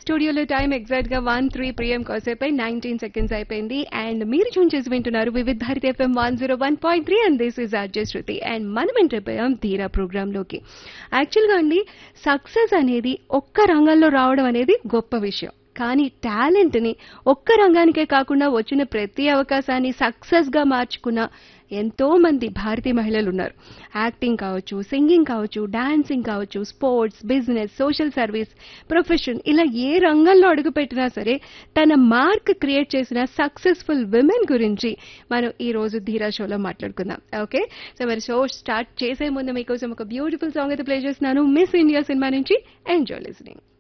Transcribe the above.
స్టూడియోలో time exact గా one three PM కాసేపై నైన్టీన్ సెకండ్స్ అయిపోయింది అండ్ మీరు చూన్ చేసి వింటున్నారు Vividh Bharati FM one zero one point three and this is RJ Shruti and మనం ఎంటర్పోయాం ధీరా ప్రోగ్రామ్ లోకి యాక్చువల్గా అండి సక్సెస్ అనేది ఒక్క రంగంలో రావడం అనేది గొప్ప విషయం కానీ టాలెంట్ ని ఒక్క రంగానికే కాకుండా వచ్చిన ప్రతి అవకాశాన్ని సక్సెస్ గా మార్చుకున్న ఎంతో మంది భారతీయ మహిళలు ఉన్నారు యాక్టింగ్ కావచ్చు సింగింగ్ కావచ్చు డాన్సింగ్ కావచ్చు sports business social service profession ఇలా ఏ రంగంలో అడుగుపెట్టినా సరే తన మార్క్ క్రియేట్ చేసిన సక్సెస్ఫుల్ విమెన్ గురించి మనం ఈ రోజు ధీరా షోలో మాట్లాడుకుందాం ఓకే సో మరి షో స్టార్ట్ చేసే ముందు మీకోసం ఒక బ్యూటిఫుల్ సాంగ్ అయితే ప్లే చేస్తున్నాను మిస్ ఇండియా సినిమా నుంచి ఎంజాయ్ లిసనింగ్